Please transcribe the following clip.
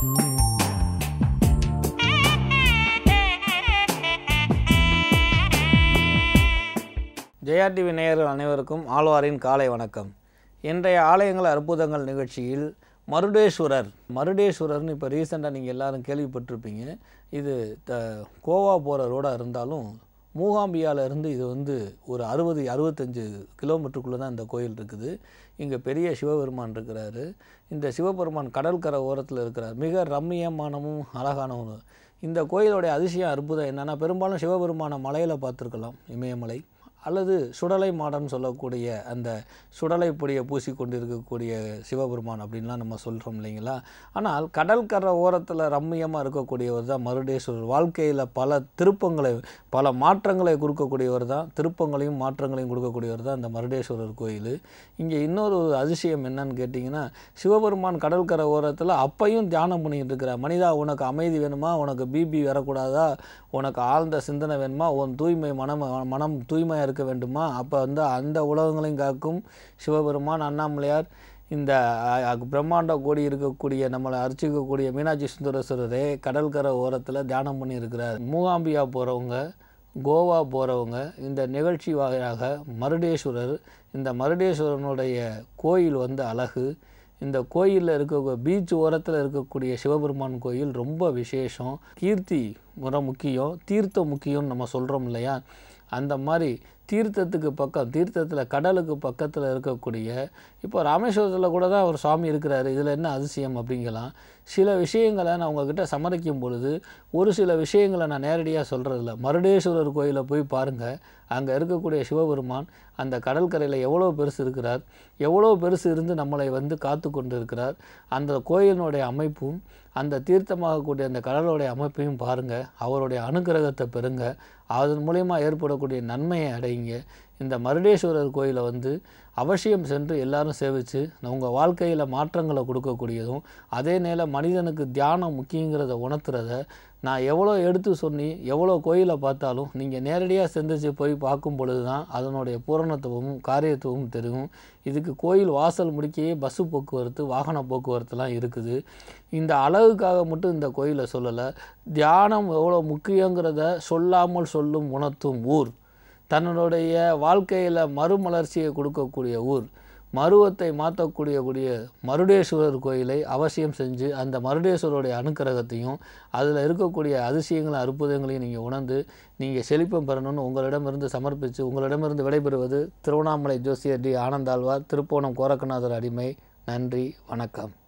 Jaya TV நேயர்கள் அனைவருக்கும் ஆழ்வாரின் காலை வணக்கம் இன்றைய ஆலயங்கள் அற்புதங்கள் நிகழ்ச்சியில் மருடேஸ்வரர் மருடேஸ்வரர்னு இப்போ ரீசெண்டாக நீங்கள் எல்லாரும் கேள்விப்பட்டிருப்பீங்க இது த கோவா போகிற ரோடாக இருந்தாலும் மூகாம்பியால இருந்து இது வந்து ஒரு அறுபது அறுபத்தஞ்சு கிலோமீட்டருக்குள்ளே தான் இந்த கோயில் இருக்குது இங்கே பெரிய சிவபெருமான் இருக்கிறாரு இந்த சிவபெருமான் கடற்கரை ஓரத்தில் இருக்கிறார் மிக ரம்மியமானமும் அழகானவனும் இந்த கோயிலுடைய அதிசயம் அற்புதம் என்னென்னா பெரும்பாலும் சிவபெருமான மலையில் பார்த்துருக்கலாம் இமயமலை அல்லது சுடலை மாடன் சொல்லக்கூடிய அந்த சுடலை பொடியை பூசி கொண்டு இருக்கக்கூடிய சிவபெருமான் அப்படின்லாம் நம்ம சொல்கிறோம் இல்லைங்களா ஆனால் கடற்கரை ஓரத்தில் ரம்மியமாக இருக்கக்கூடியவர் தான் மருடேஸ்வரர் வாழ்க்கையில் பல திருப்பங்களை பல மாற்றங்களை கொடுக்கக்கூடியவர் தான் திருப்பங்களையும் மாற்றங்களையும் கொடுக்கக்கூடியவர் தான் இந்த மருடேஸ்வரர் கோயில் இங்கே இன்னொரு அதிசயம் என்னன்னு கேட்டிங்கன்னா சிவபெருமான் கடற்கரை ஓரத்தில் அப்பையும் தியானம் பண்ணிக்கிட்டு இருக்கிறார் மனிதா உனக்கு அமைதி வேணுமா உனக்கு பிபி வரக்கூடாதா உனக்கு ஆழ்ந்த சிந்தனை வேணுமா உன் தூய்மை மனம் மனம் தூய்மையாக இருக்க வேண்டுமா அப்போ வந்து அந்த உலகங்களையும் காக்கும் சிவபெருமான் அண்ணாமலையார் இந்த அ, அ, பிரம்மாண்ட கோடி இருக்கக்கூடிய நம்மளை அர்ச்சிக்கக்கூடிய மீனாட்சி சுந்தரேஸ்வரரே கடற்கரை ஓரத்தில் தியானம் பண்ணி இருக்கிறார் மூகாம்பியா போகிறவங்க கோவா போகிறவங்க இந்த நிகழ்ச்சி வாயிலாக மருடேஸ்வரர் இந்த மருடேஸ்வரனுடைய கோயில் வந்து அழகு இந்த கோயிலில் இருக்க பீச் ஓரத்தில் இருக்கக்கூடிய சிவபெருமான் கோயில் ரொம்ப விசேஷம் கீர்த்தி முறை முக்கியம் தீர்த்தம் முக்கியம்னு நம்ம சொல்கிறோம் இல்லையா அந்த மாதிரி தீர்த்தத்துக்கு பக்கம் தீர்த்தத்தில் கடலுக்கு பக்கத்தில் இருக்கக்கூடிய இப்போ ராமேஸ்வரத்தில் கூட தான் அவர் சுவாமி இருக்கிறாரு இதில் என்ன அதிசயம் அப்படிங்கலாம் சில விஷயங்களை நான் உங்ககிட்ட சமரிக்கும் பொழுது ஒரு சில விஷயங்களை நான் நேரடியாக சொல்கிறதில்ல மருடேஸ்வரர் கோயிலை போய் பாருங்கள் அங்கே இருக்கக்கூடிய சிவபெருமான் அந்த கடற்கரையில் எவ்வளோ பெருசு இருக்கிறார் எவ்வளோ பெருசு இருந்து நம்மளை வந்து காத்து கொண்டு இருக்கிறார் அந்த கோயிலினுடைய அமைப்பும் அந்த தீர்த்தமாகக்கூடிய அந்த கடலுடைய அமைப்பையும் பாருங்கள் அவருடைய அனுக்கிரகத்தை பெறுங்க அதன் மூலயமா ஏற்படக்கூடிய நன்மையை அடையுங்க இந்த மருடேஸ்வரர் கோயிலை வந்து அவசியம் சென்று எல்லாரும் சேவித்து உங்கள் வாழ்க்கையில் மாற்றங்களை கொடுக்கக்கூடியதும் அதே நேரம் மனிதனுக்கு தியானம் முக்கியங்கிறத உணர்த்துறத நான் எவ்வளோ எடுத்து சொன்னி எவ்வளோ கோயிலை பார்த்தாலும் நீங்கள் நேரடியாக சிந்திச்சு போய் பார்க்கும் பொழுது தான் அதனுடைய பூரணத்துவமும் காரியத்துவமும் தெரியும் இதுக்கு கோயில் வாசல் முடிக்கையே பஸ்ஸு போக்குவரத்து வாகன போக்குவரத்துலாம் இருக்குது இந்த அழகுக்காக மட்டும் இந்த கோயிலை சொல்லலை தியானம் எவ்வளோ முக்கியங்கிறத சொல்லாமல் சொல்லும் உணர்த்தும் ஊர் தன்னுடைய வாழ்க்கையில் மறுமலர்ச்சியை கொடுக்கக்கூடிய ஊர் மருவத்தை மாற்றக்கூடிய கூடிய மருடேஸ்வரர் கோயிலை அவசியம் செஞ்சு அந்த மருடேஸ்வரருடைய அனுக்கிரகத்தையும் அதில் இருக்கக்கூடிய அதிசயங்களும் அற்புதங்களையும் நீங்கள் உணர்ந்து நீங்கள் செழிப்பம் பெறணும்னு உங்களிடமிருந்து சமர்ப்பித்து உங்களிடமிருந்து விடைபெறுவது திருவண்ணாமலை ஜோசியர் டி ஆனந்தாழ்வார் திருப்போணம் கோரக்கநாதர் அடிமை நன்றி வணக்கம்